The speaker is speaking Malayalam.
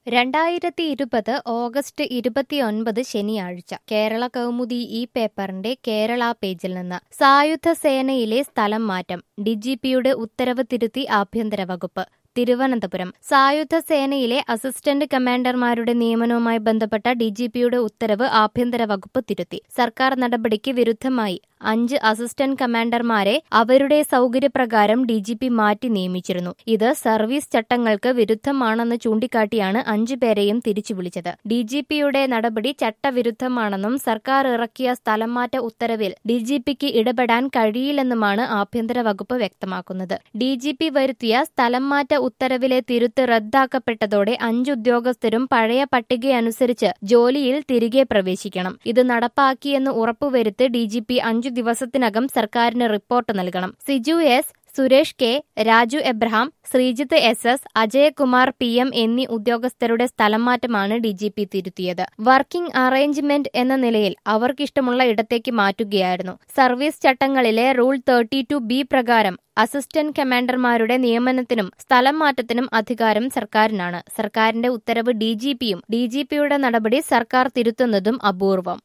രണ്ടായിരത്തി ഇരുപത് ഓഗസ്റ്റ് ഇരുപത്തിയൊൻപത് ശനിയാഴ്ച കേരള കൗമുദി ഈ പേപ്പറിന്റെ കേരള പേജിൽ നിന്ന് സായുധ സേനയിലെ സ്ഥലം മാറ്റം ഡിജിപിയുടെ ഉത്തരവ് തിരുത്തി ആഭ്യന്തര വകുപ്പ് തിരുവനന്തപുരം സായുധ സേനയിലെ അസിസ്റ്റന്റ് കമാൻഡർമാരുടെ നിയമനവുമായി ബന്ധപ്പെട്ട ഡിജിപിയുടെ ഉത്തരവ് ആഭ്യന്തര വകുപ്പ് തിരുത്തി സർക്കാർ നടപടിക്ക് വിരുദ്ധമായി അഞ്ച് അസിസ്റ്റന്റ് കമാൻഡർമാരെ അവരുടെ സൗകര്യപ്രകാരം ഡിജിപി മാറ്റി നിയമിച്ചിരുന്നു ഇത് സർവീസ് ചട്ടങ്ങൾക്ക് വിരുദ്ധമാണെന്ന് ചൂണ്ടിക്കാട്ടിയാണ് അഞ്ചു പേരെയും തിരിച്ചു വിളിച്ചത് ഡിജിപിയുടെ നടപടി ചട്ടവിരുദ്ധമാണെന്നും സർക്കാർ ഇറക്കിയ സ്ഥലംമാറ്റ ഉത്തരവിൽ ഡിജിപിക്ക് ഇടപെടാൻ കഴിയില്ലെന്നുമാണ് ആഭ്യന്തര വകുപ്പ് വ്യക്തമാക്കുന്നത് ഡിജിപി വരുത്തിയ സ്ഥലംമാറ്റ ഉത്തരവിലെ തിരുത്ത് റദ്ദാക്കപ്പെട്ടതോടെ അഞ്ച് ഉദ്യോഗസ്ഥരും പഴയ പട്ടികയനുസരിച്ച് ജോലിയിൽ തിരികെ പ്രവേശിക്കണം ഇത് നടപ്പാക്കിയെന്ന് ഉറപ്പുവരുത്തി ഡിജിപി അഞ്ചു ദിവസത്തിനകം സർക്കാരിന് റിപ്പോർട്ട് നൽകണം Siju S Suresh K Raju Abraham Sreejith S S Ajayakumar P M എന്നീ ഉദ്യോഗസ്ഥരുടെ സ്ഥലം മാറ്റമാണ് ഡിജിപി തിരുത്തിയത് വർക്കിംഗ് അറേഞ്ച്മെന്റ് എന്ന നിലയിൽ അവർക്കിഷ്ടമുള്ള ഇടത്തേക്ക് മാറ്റുകയായിരുന്നു സർവീസ് ചട്ടങ്ങളിലെ റൂൾ തേർട്ടി ടു ബി പ്രകാരം അസിസ്റ്റന്റ് കമാൻഡർമാരുടെ നിയമനത്തിനും സ്ഥലം മാറ്റത്തിനും അധികാരം സർക്കാരിനാണ് സർക്കാരിന്റെ ഉത്തരവ് ഡിജിപിയും ഡിജിപിയുടെ നടപടി സർക്കാർ തിരുത്തുന്നതും അപൂർവം